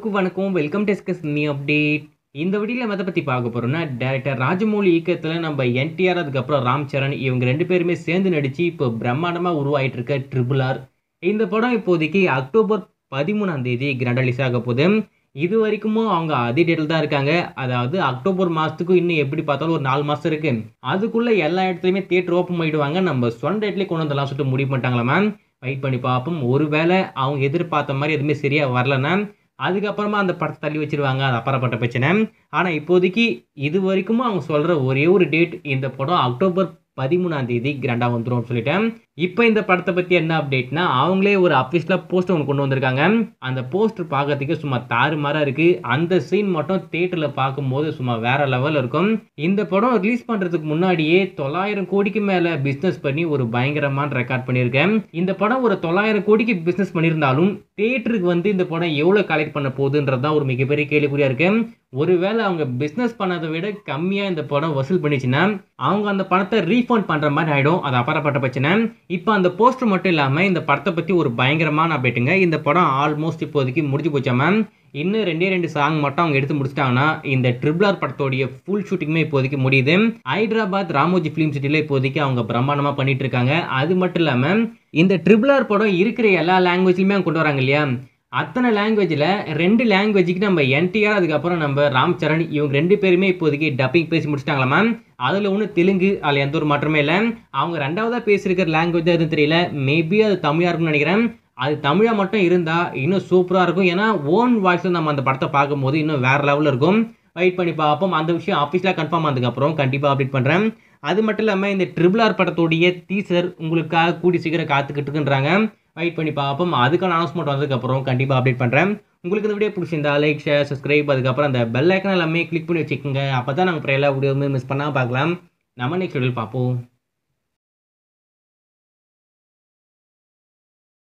எல்லோருக்கும் வணக்கம் வெல்கம் டெஸ்கஸ் நீ அப்டேட் இந்த வீடியோவில் எதை பற்றி பார்க்க போகிறோம்னா டேரக்டர் ராஜமௌலி இயக்கத்தில் நம்ம என்டிஆர் அதுக்கப்புறம் ராம் சரண் இவங்க ரெண்டு பேருமே சேர்ந்து நடித்து இப்போ பிரம்மாண்டமாக உருவாயிட்டு இருக்க ட்ரிபிள் ஆர் இந்த படம் இப்போதைக்கு அக்டோபர் பதிமூணாம் தேதி கிராண்ட் ரிலீஸ் ஆக போகுது இது வரைக்கும் அவங்க அதே டேட்டில் தான் இருக்காங்க அதாவது அக்டோபர் மாதத்துக்கு இன்னும் எப்படி பார்த்தாலும் ஒரு நாலு மாதம் இருக்கு அதுக்குள்ளே எல்லா இடத்துலையுமே தேட்டர் ஓப்பன் பண்ணிடுவாங்க நம்ம சொன்ன டேட்லேயே கொண்டு வந்துடலாம் சொல்லிட்டு முடிவு பண்ணிட்டாங்களா மேம் வெயிட் பண்ணி பார்ப்போம் ஒருவேளை அவங்க எதிர்பார்த்த மாதிரி எதுவுமே சரியாக வரலன்னா அதுக்கப்புறமா அந்த படத்தை தள்ளி வச்சிருவாங்க அது அப்புறப்பட்ட பிரச்சனை ஆனால் இப்போதைக்கு இது வரைக்கும் அவங்க சொல்கிற ஒரே ஒரு டேட் இந்த படம் அக்டோபர் பதிமூணாம் தேதி கிராண்டாக வந்துடும் சொல்லிட்டேன் இப்போ இந்த படத்தை பற்றி என்ன அப்டேட்னா அவங்களே ஒரு அஃபிஷியலாக போஸ்டர் ஒன்று கொண்டு வந்திருக்காங்க அந்த போஸ்டர் பார்க்கறதுக்கு சும்மா தாறுமாறாக இருக்குது அந்த சீன் மட்டும் தேட்டரில் பார்க்கும்போது சும்மா வேற லெவலில் இருக்கும் இந்த படம் ரிலீஸ் பண்ணுறதுக்கு முன்னாடியே தொள்ளாயிரம் கோடிக்கு மேலே பிஸ்னஸ் பண்ணி ஒரு பயங்கரமான ரெக்கார்ட் பண்ணியிருக்கேன் இந்த படம் ஒரு தொள்ளாயிரம் கோடிக்கு பிஸ்னஸ் பண்ணியிருந்தாலும் தேட்டருக்கு வந்து இந்த படம் எவ்வளோ கலெக்ட் பண்ண போகுதுன்றது தான் ஒரு மிகப்பெரிய கேள்விக்குறியாக இருக்கு ஒருவேளை அவங்க பிஸ்னஸ் பண்ணதை விட கம்மியாக இந்த படம் வசூல் பண்ணிச்சுன்னா அவங்க அந்த பணத்தை ரீஃபண்ட் பண்ணுற மாதிரி ஆகிடும் அது அப்பாற்பட்ட பிரச்சனை இப்போ அந்த போஸ்டர் மட்டும் இல்லாமல் இந்த படத்தை பற்றி ஒரு பயங்கரமான அப்டேட்டுங்க இந்த படம் ஆல்மோஸ்ட் இப்போதைக்கு முடிஞ்சு போச்சா மேம் இன்னும் ரெண்டே ரெண்டு சாங் மட்டும் அவங்க எடுத்து முடிச்சிட்டாங்கன்னா இந்த ட்ரிபிளார் படத்தோடைய ஃபுல் ஷூட்டிங்குமே இப்போதைக்கு முடியுது ஹைதராபாத் ராமோஜி ஃபிலிம் சிட்டியில் இப்போதைக்கு அவங்க பிரம்மாண்டமாக பண்ணிட்டு இருக்காங்க அது மட்டும் இல்லாமல் இந்த ட்ரிபிளார் படம் இருக்கிற எல்லா லாங்குவேஜ்லையுமே அவங்க கொண்டு வராங்க இல்லையா அத்தனை லாங்குவேஜில் ரெண்டு லாங்குவேஜுக்கு நம்ம என்டிஆர் அதுக்கப்புறம் நம்ம ராம் சரண் இவங்க ரெண்டு பேருமே இப்போதைக்கு டப்பிங் பேசி முடிச்சிட்டாங்களா மேம் அதில் ஒன்று தெலுங்கு அதில் எந்த ஒரு மாற்றமே இல்லை அவங்க ரெண்டாவதாக பேசியிருக்கிற லாங்குவேஜ் எதுவும் தெரியல மேபி அது தமிழாக இருக்கும்னு நினைக்கிறேன் அது தமிழாக மட்டும் இருந்தால் இன்னும் சூப்பராக இருக்கும் ஏன்னா ஓன் வாய்ஸில் நம்ம அந்த படத்தை பார்க்கும்போது இன்னும் வேறு லெவலில் இருக்கும் வெயிட் பண்ணி பார்ப்போம் அந்த விஷயம் ஆஃபீஸில் கன்ஃபார்ம் ஆனதுக்கப்புறம் கண்டிப்பாக அப்டேட் பண்ணுறேன் அது மட்டும் இல்லாமல் இந்த ட்ரிபிள் ஆர் படத்துடைய டீசர் உங்களுக்காக கூடி சீக்கிரம் காத்துக்கிட்டு இருக்குன்றாங்க வெயிட் பண்ணி பார்ப்போம் அதுக்கான அனௌன்ஸ்மெண்ட் வந்ததுக்கப்புறம் கண்டிப்பாக அப்டேட் பண்ணுறேன் உங்களுக்கு இந்த வீடியோ பிடிச்சிருந்தா லைக் ஷேர் சப்ஸ்கிரைப் அதுக்கப்புறம் அந்த பெல் ஐக்கன் எல்லாமே கிளிக் பண்ணி வச்சுக்கோங்க அப்போ தான் நாங்கள் எல்லா வீடியோவுமே மிஸ் பண்ணால் பார்க்கலாம் நம்ம நெக்ஸ்ட் வீடியோ பார்ப்போம்